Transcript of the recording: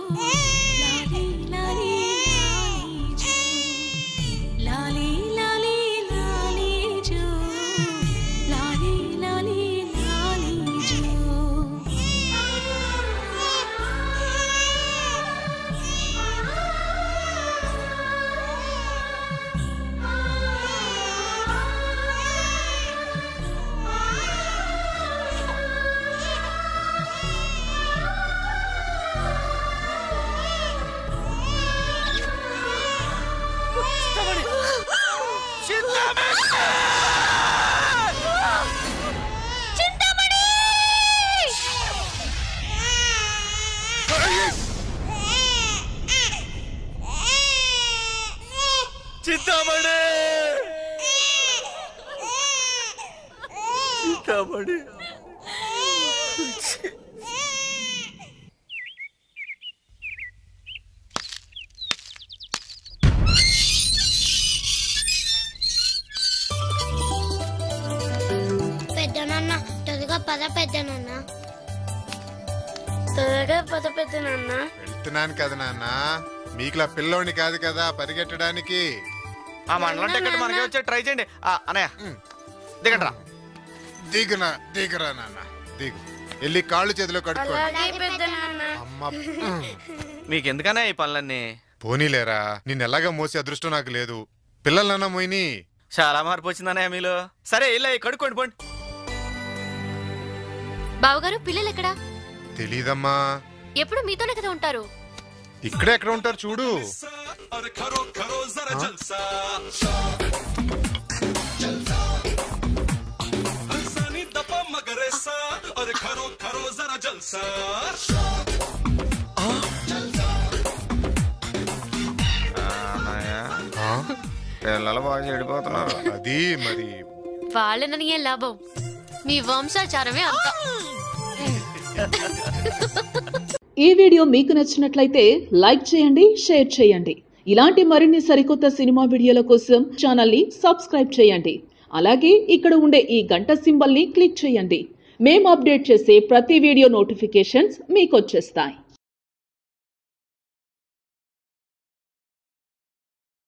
లాలీ లాలీ లాలీ జో లాలీ లాలీ లాలీ జో లాలీ లాలీ లాలీ జో చింతామణి చింతామణి పెద్ద నాన్న త్వరగా పద పెద్ద నాన్న త్వరగా పద పెద్ద నాన్న వెళ్తున్నాను కదా నాన్న మీకులా పిల్లోని కాదు కదా పరిగెట్టడానికి ఆ మండలం టికెట్ మనకే వచ్చే ట్రై చేయండి ఆ, అన్నయ్య దిగండి రా దిగునా దిగురా నాన్న దిగు వెళ్ళి కాళ్ళు చేతిలో కడుక్కోండి అలాగే పెద్ద నాన్న అమ్మ మీకు ఎందుకన్నా ఈ పనులన్నీ పోనీలేరా నిన్ను ఎలాగా మోసే అదృష్టం నాకు లేదు పిల్లలన్నా మోయిని చాలా మార్పు వచ్చిందన్నయ్య మీలో సరే ఇలా కడుక్కోండి పోండి బావగారు పిల్లలు ఎక్కడా తెలీదమ్మా ఎప్పుడు మీతోనే కదా ఉంటారు ఇక్కడే ఎక్కడ ఉంటారు చూడు और करो करो जरा जलसा हंसानी दपा मगरे सा और करो करो जरा जलसा ఆ, అన్నయ్య ఆ? పిల్లలు బాగా చెడిపోతున్నారు అది మరి వాళ్ళనని ఏం లాభం మీ వంశాచారమే అంత ఈ వీడియో మీకు నచ్చినట్లయితే లైక్ చేయండి షేర్ చేయండి ఇలాంటి మరిన్ని సరికొత్త సినిమా వీడియోల కోసం ఛానల్ని సబ్స్క్రైబ్ చేయండి అలాగే ఇక్కడ ఉండే ఈ గంట సింబల్ని క్లిక్ చేయండి మేము అప్డేట్ చేసే ప్రతి వీడియో నోటిఫికేషన్స్ మీకు వచ్చేస్తాయి